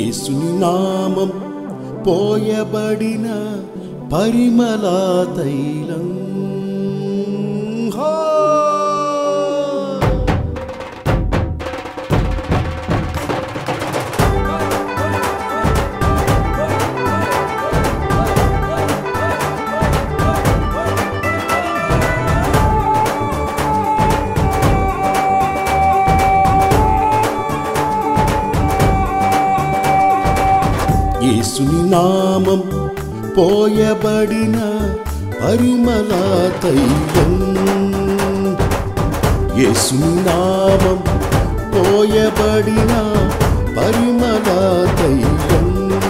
యేసుని నామం పోయబడిన పరిమళ తైలం హో! యేసుని నామం పోయబడిన పరిమళ తైలం యేసుని నామం పోయబడిన పరిమళ తైలం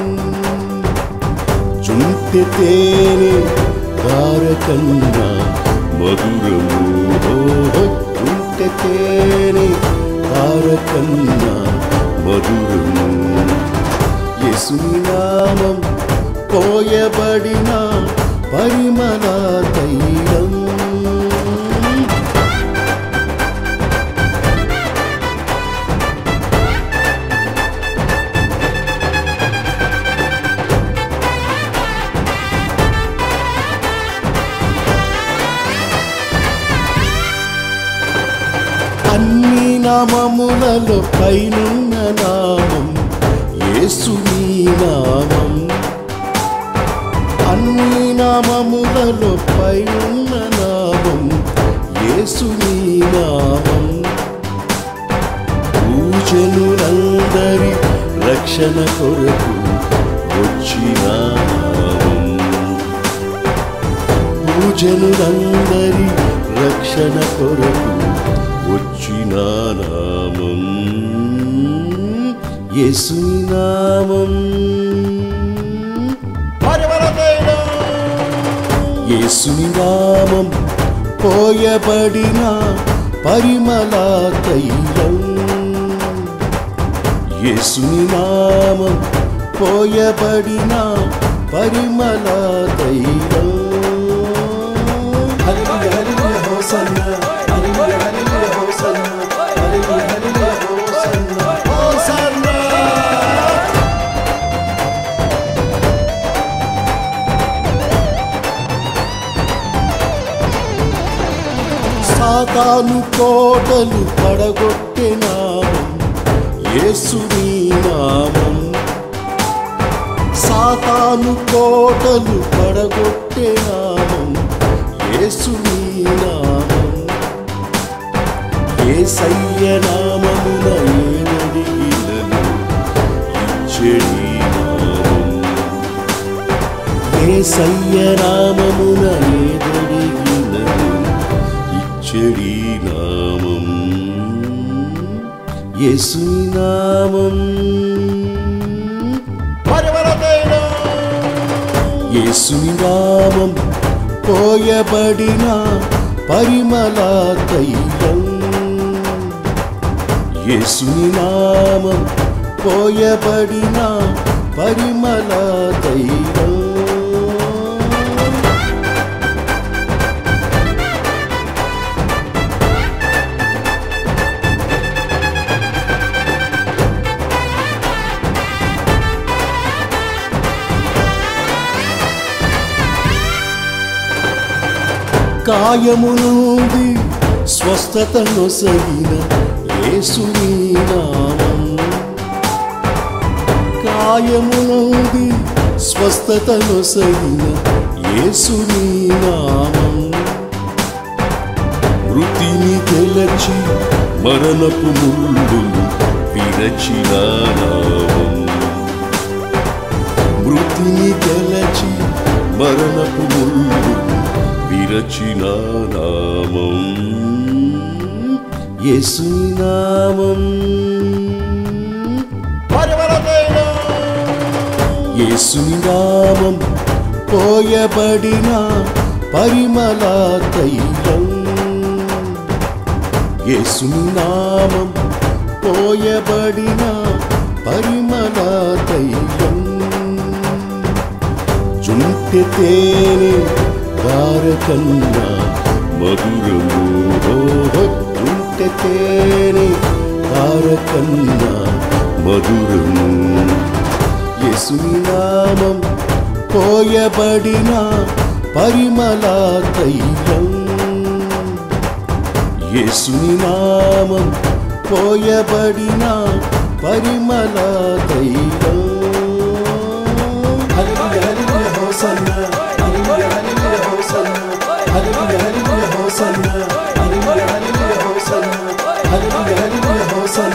చుంటె తేనె కారకన్నా మధురము ఓహో, చుంటె తేనె కారకన్నా మధురము యేసుని నామం పోయబడిన పరిమళ తైలం అన్ని నామములలో పైనున్న నామం యేసుని నామం అన్ని నామములలో పైనున్న నామం యేసుని నామం పూజనులందరి రక్షణ కొరకు వచ్చిన నామం పూజనులందరి రక్షణ కొరకు వచ్చిన నామం యేసుని నామం యేసుని నామం పోయబడిన పరిమళ తైలం యేసుని నామం పోయబడిన పరిమళ తైలం హల్లెలూయా హల్లెలూయా హోసన్నా హల్లెలూయా హల్లెలూయా హోసన్నా హల్లెలూయా హల్లెలూయా హోసన్నా హోసన్నా సాతాను కోటలు పడగొట్టె నామం యేసుని నామం సాతాను కోటలు పడగొట్టె నామం యేసుని నామం ఏసయ్య నామమున ఏనడిగిలను ఇచ్చడి నామం ఏసయ్య నామమున ఏదడిగిలను ఇచ్చడి నామం యేసుని నామం యేసుని నామం పోయబడిన పరిమళ తైలం యేసుని నామం పోయబడిన పరిమళ తైలం కాయము నుండి స్వస్థత నొసగిన యేసుని నామం కాయము నుండి స్వస్థత నొసగిన యేసుని నామం మృతిని తెలచి మరణపు ముళ్ళును విరచిన నామం మృతిని తెలచి మరణపు ముళ్ళు విరచిన నామం యేసుని నామం యేసుని నామం పోయబడిన పరిమళ తైలం యేసుని నామం పోయబడిన పరిమళ తైలం చుంటె తేనె కారకన్నా మధురము ఓహో, చుంటె తేనె కారకన్నా మధురము యేసుని నామం పోయబడిన పరిమళ తైలం యేసుని నామం పోయబడిన పరిమళ తైలం హల్లెలూయా హల్లెలూయా హోసన్నా హల్లెలూయా హల్లెలూయా హోసన్నా హల్లెలూయా హల్లెలూయా హోసన్నా హల్లెలూయా హల్లెలూయా హోసన్నా హల్లెలూయా హల్లెలూయా హోసన్నా